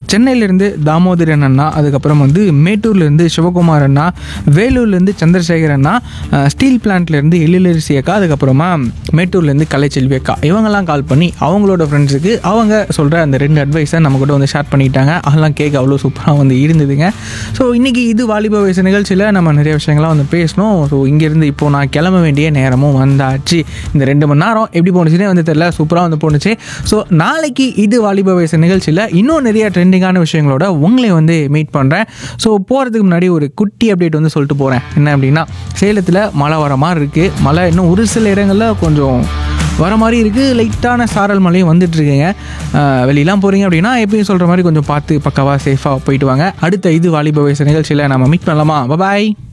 சென்னையிலேருந்து தாமோதரன் அண்ணா அதுக்கப்புறம் வந்து மேட்டூர்லேருந்து சிவகுமார் அண்ணா வேலூர்லேருந்து சந்திரசேகர் அண்ணா அஹ், ஸ்டீல் பிளான்ட்லேருந்து எழிலரசி அக்கா அதுக்கப்புறமா மேட்டூர்லேருந்து கலைச்செல்வி அக்கா இவங்கெல்லாம் கால் பண்ணி அவங்களோட ஃப்ரெண்ட்ஸுக்கு அவங்க சொல்கிற அந்த ரெண்டு அட்வைஸை நம்ம கூட வந்து ஷேர் பண்ணிட்டாங்க அதெல்லாம் கேட்க அவ்வளோ சூப்பராக வந்து இருந்ததுங்க ஸோ இன்றைக்கி இது வாலிப வயசு நிகழ்ச்சியில் நம்ம நிறைய விஷயங்கள்லாம் வந்து பேசணும் ஸோ இங்கேருந்து இப்போது நான் கிளம்ப வேண்டிய நேரமும் வந்தாச்சு இந்த ரெண்டு மணி நேரம் எப்படி போணுச்சுன்னே வந்து தெரியல சூப்பராக வந்து போணுச்சு ஸோ நாளைக்கு இது வாலிப வயசு நிகழ்ச்சியில் இன்னும் நிறைய ட்ரெண்டிங்கான விஷயங்களோட உங்களை வந்து மீட் பண்ணுறேன் ஸோ போகிறதுக்கு முன்னாடி ஒரு குட்டி அப்டேட் வந்து சொல்லிட்டு போகிறேன் என்ன அப்படின்னா சேலத்தில் மழை வர மாதிரி இருக்குது மழை இன்னும் ஒரு சில இடங்களில் கொஞ்சம் வர மாதிரி இருக்குது லைட்டான சாரல் மழையும் வந்துட்டுருக்குங்க வெளியெல்லாம் போகிறீங்க அப்படின்னா எப்பயும் சொல்கிற மாதிரி கொஞ்சம் பார்த்து பக்காவாக சேஃபாக போயிட்டு வாங்க அடுத்த இது வாலிப வயசு நிகழ்ச்சியில் நம்ம மீட் பண்ணலாமா பாய்